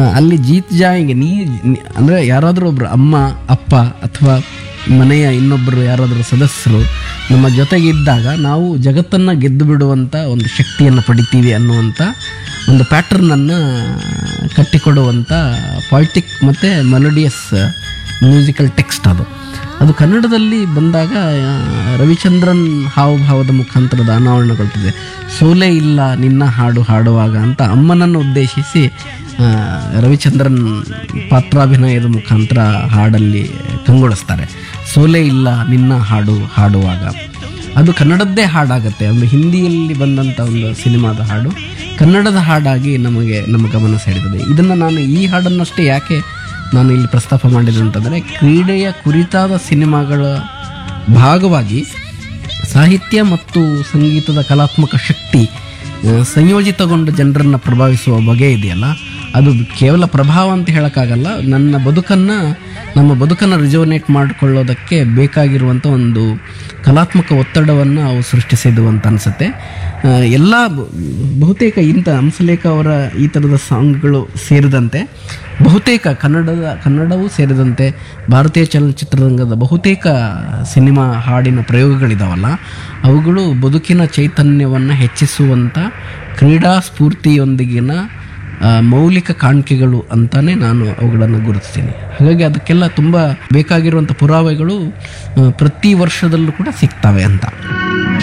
ಅಲ್ಲಿ ಜೀತ್ ಜಾಯಿಗೆ ನೀ ನೀ- ಅಂದ್ರೆ ಯಾರಾದರೂ ಒಬ್ರು ಅಮ್ಮ ಅಪ್ಪ ಅಥವಾ ಮನೆಯ ಇನ್ನೊಬ್ಬರು ಯಾರಾದರೂ ಸದಸ್ಯರು ನಮ್ಮ ಜೊತೆಗಿದ್ದಾಗ ನಾವು ಜಗತ್ತನ್ನು ಗೆದ್ದು ಬಿಡುವಂಥ ಒಂದು ಶಕ್ತಿಯನ್ನು ಪಡಿತೀವಿ ಅನ್ನುವಂಥ ಒಂದು ಪ್ಯಾಟರ್ನನ್ನು ಕಟ್ಟಿಕೊಡುವಂಥ ಪಾಯಿಟಿಕ್ ಮತ್ತು ಮೆಲೋಡಿಯಸ್ ಮ್ಯೂಸಿಕಲ್ ಟೆಕ್ಸ್ಟ್ ಅದು ಅದು ಕನ್ನಡದಲ್ಲಿ ಬಂದಾಗ ಆ, ರವಿಚಂದ್ರನ್ ಹಾವಭಾವದ ಮುಖಾಂತರದ ಅನಾವರಣಗೊಳ್ತದೆ ಸೋಲೆ ಇಲ್ಲ ನಿನ್ನ ಹಾಡು ಹಾಡುವಾಗ ಅಂತ ಅಮ್ಮನನ್ನು ಉದ್ದೇಶಿಸಿ ಆ, ರವಿಚಂದ್ರನ್ ಪಾತ್ರಾಭಿನಯದ ಮುಖಾಂತರ ಹಾಡಲ್ಲಿ ಕಂಗೊಳಿಸ್ತಾರೆ ಸೋಲೆ ಇಲ್ಲ ನಿನ್ನ ಹಾಡು ಹಾಡುವಾಗ ಅದು ಕನ್ನಡದ್ದೇ ಹಾಡಾಗತ್ತೆ ಅಂದರೆ ಹಿಂದಿಯಲ್ಲಿ ಬಂದಂಥ ಒಂದು ಸಿನಿಮಾದ ಹಾಡು ಕನ್ನಡದ ಹಾಡಾಗಿ ನಮಗೆ ನಮ್ಮ ಗಮನ ಸೆಳೆದಿದೆ ಇದನ್ನು ನಾನು ಈ ಹಾಡನ್ನಷ್ಟೇ ಯಾಕೆ ನಾನು ಇಲ್ಲಿ ಪ್ರಸ್ತಾಪ ಮಾಡಿದೆ ಅಂತಂದರೆ ಕ್ರೀಡೆಯ ಕುರಿತಾದ ಸಿನಿಮಾಗಳ ಭಾಗವಾಗಿ ಸಾಹಿತ್ಯ ಮತ್ತು ಸಂಗೀತದ ಕಲಾತ್ಮಕ ಶಕ್ತಿ ಆ, ಸಂಯೋಜಿತಗೊಂಡು ಜನರನ್ನು ಪ್ರಭಾವಿಸುವ ಬಗೆ ಇದೆಯಲ್ಲ ಅದು ಕೇವಲ ಪ್ರಭಾವ ಅಂತ ಹೇಳೋಕ್ಕಾಗಲ್ಲ ನನ್ನ ಬದುಕನ್ನು ನಮ್ಮ ಬದುಕನ್ನು ರಿಜೋನೇಟ್ ಮಾಡಿಕೊಳ್ಳೋದಕ್ಕೆ ಬೇಕಾಗಿರುವಂಥ ಒಂದು ಕಲಾತ್ಮಕ ಒತ್ತಡವನ್ನು ಅವು ಸೃಷ್ಟಿಸಿದ್ವು ಅಂತ ಅನಿಸುತ್ತೆ ಎಲ್ಲ ಬ- ಬಹುತೇಕ ಇಂಥ ಹಂಸಲೇಖ ಅವರ ಈ ಥರದ ಸಾಂಗ್ಗಳು ಸೇರಿದಂತೆ ಬಹುತೇಕ ಕನ್ನಡದ ಕನ್ನಡವೂ ಸೇರಿದಂತೆ ಭಾರತೀಯ ಚಲನಚಿತ್ರರಂಗದ ಬಹುತೇಕ ಸಿನಿಮಾ ಹಾಡಿನ ಪ್ರಯೋಗಗಳಿದಾವಲ್ಲ ಅವುಗಳು ಬದುಕಿನ ಚೈತನ್ಯವನ್ನು ಹೆಚ್ಚಿಸುವಂಥ ಕ್ರೀಡಾ ಸ್ಫೂರ್ತಿಯೊಂದಿಗಿನ ಆ, ಮೌಲಿಕ ಕಾಣಿಕೆಗಳು ಅಂತಾನೆ ನಾನು ಅವುಗಳನ್ನು ಗುರುತಿಸ್ತೀನಿ ಹಾಗಾಗಿ ಅದಕ್ಕೆಲ್ಲ ತುಂಬ ಬೇಕಾಗಿರುವಂಥ ಪುರಾವೆಗಳು ಆ, ಪ್ರತಿ ವರ್ಷದಲ್ಲೂ ಕೂಡ ಸಿಗ್ತವೆ ಅಂತ